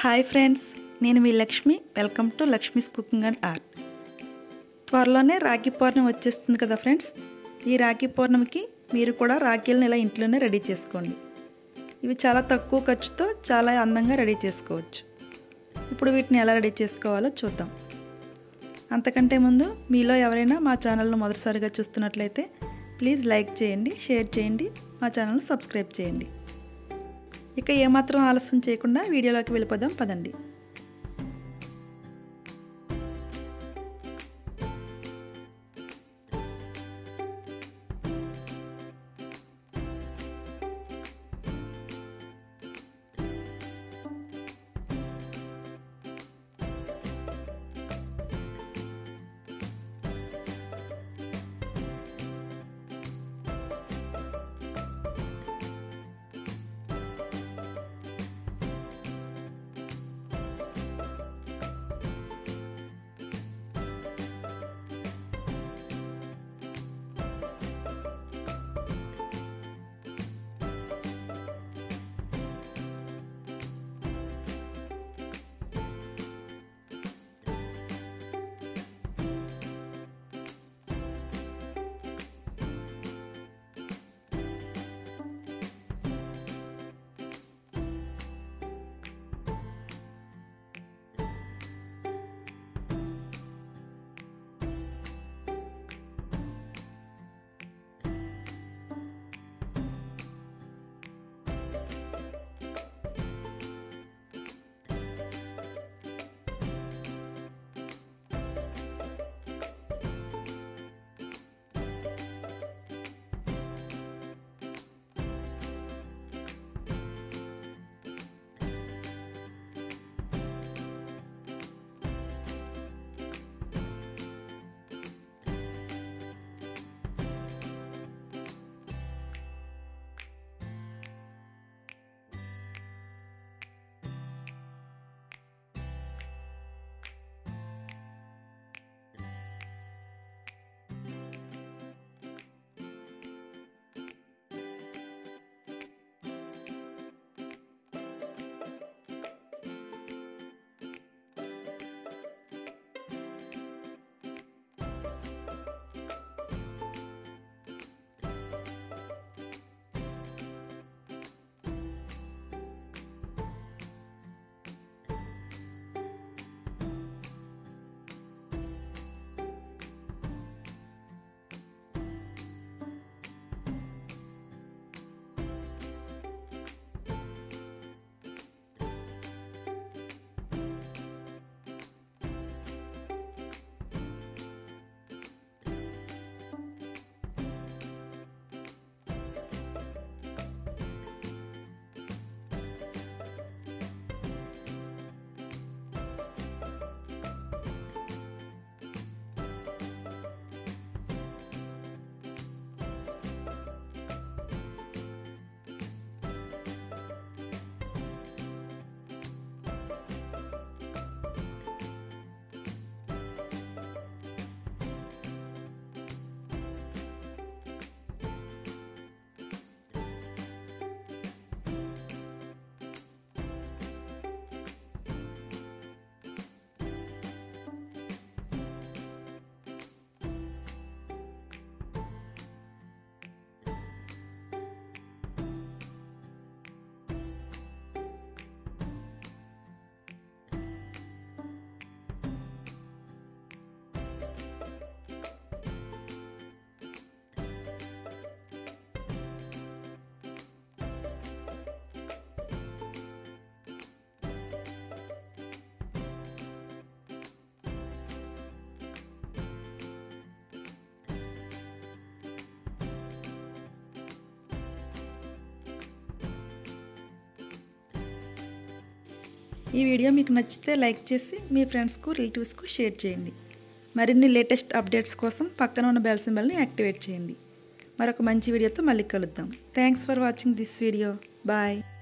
hi friends నేను మీ Lakshmi welcome to Lakshmi's cooking and art త్వరలోనే రాఖీ పౌర్ణమి వచ్చేస్తుంది కదా ఫ్రెండ్స్ ఈ రాఖీ పౌర్ణమికి మీరు కూడా రాఖీలను ఇలా ఇంట్లోనే రెడీ చేసుకోండి ఇవి చాలా తక్కువ ఖర్చుతో చాలా అందంగా రెడీ చేసుకోవచ్చు ఇప్పుడు వీటిని ఎలా రెడీ చేసుకోవాలో చూద్దాం అంతకంటే ముందు మీలో ఎవరైనా మా ఛానల్ను మొదటిసారిగా చూస్తున్నట్లయితే ప్లీజ్ లైక్ చేయండి షేర్ చేయండి మా ఛానల్ను సబ్స్క్రైబ్ చేయండి ఇక ఏమాత్రం ఆలస్యం చేయకుండా వీడియోలోకి వెళ్ళిపోదాం పదండి ఈ వీడియో మీకు నచ్చితే లైక్ చేసి మీ ఫ్రెండ్స్కు రిలేటివ్స్కు షేర్ చేయండి మరిన్ని లేటెస్ట్ అప్డేట్స్ కోసం పక్కన ఉన్న బెల్ సింబల్ని యాక్టివేట్ చేయండి మరొక మంచి వీడియోతో మళ్ళీ కలుద్దాం thanks for watching this video bye